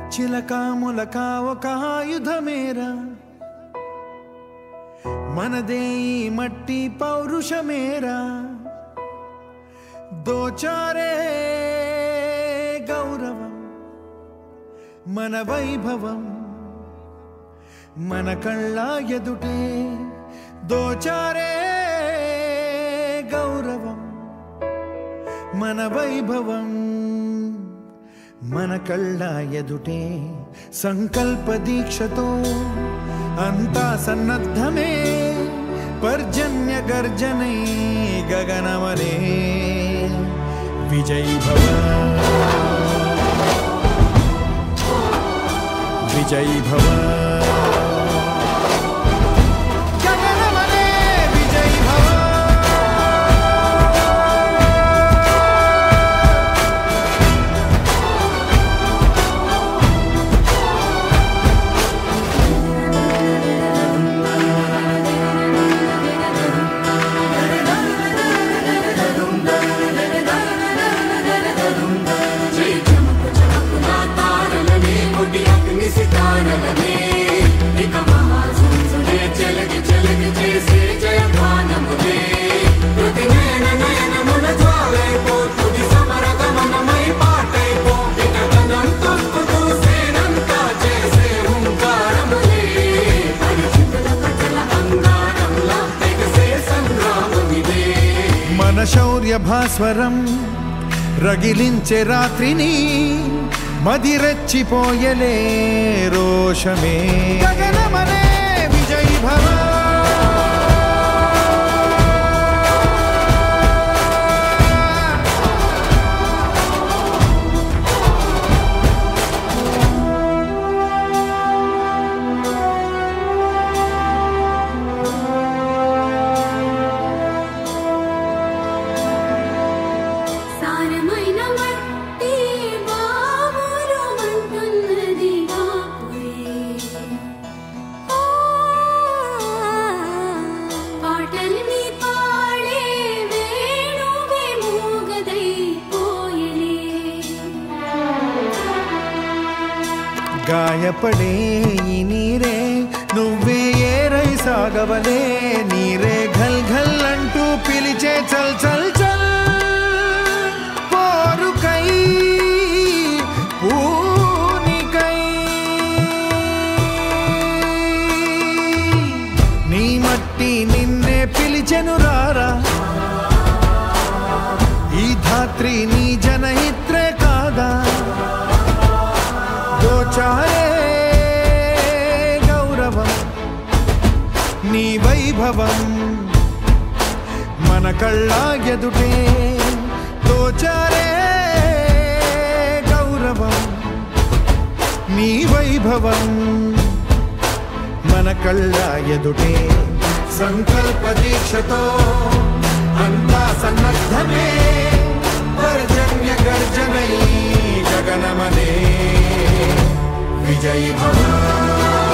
చిలక ములక ఒక ఆయుధమేరా మనదే ఈ మట్టి పౌరుషమేరా దోచారే గౌరవం మన వైభవం మన కళ్ళ ఎదుటే దోచారే గౌరవం మన వైభవం మన కళ్ళ ఎదుటే సంకల్ప దీక్షతో అంతా సన్నద్ధమే పర్జన్య గర్జనై గగనమనే విజయ్ భవ విజయ్ భవ గగనమనే విజయ్ భవ మన శౌర్య భాస్వరం రగిలించే రాత్రిని మదిరెచ్చిపోయలే రోషమే గగనమనే విజయ్ భవ సారమైన మట్టి బావులు మంటున్నది బాపురే ఆ, పాటల్ని పాడే వేణువే మూగదై పోయలే గాయపడే ఈ నీరే నువ్వే ఏరై సాగవలే నీరే ఘల్ ఘల్ అంటూ పిలిచే చల్ చల్ చల్ పోరుకై పూనికై నీ మట్టి నిన్నే పిలిచెను రారా ఈ ధాత్రి నీ జనహిత్రే కాదా దోచారే గౌరవం నీ వైభవం మన కళ్ళ ఎదుటే దోచారే గౌరవం నీ వైభవం మన కళ్ళ ఎదుటే సంకల్ప దీక్షతో అంతా సన్నద్ధమే పర్జన్య గర్జనై గగనమనే విజయ్ భవ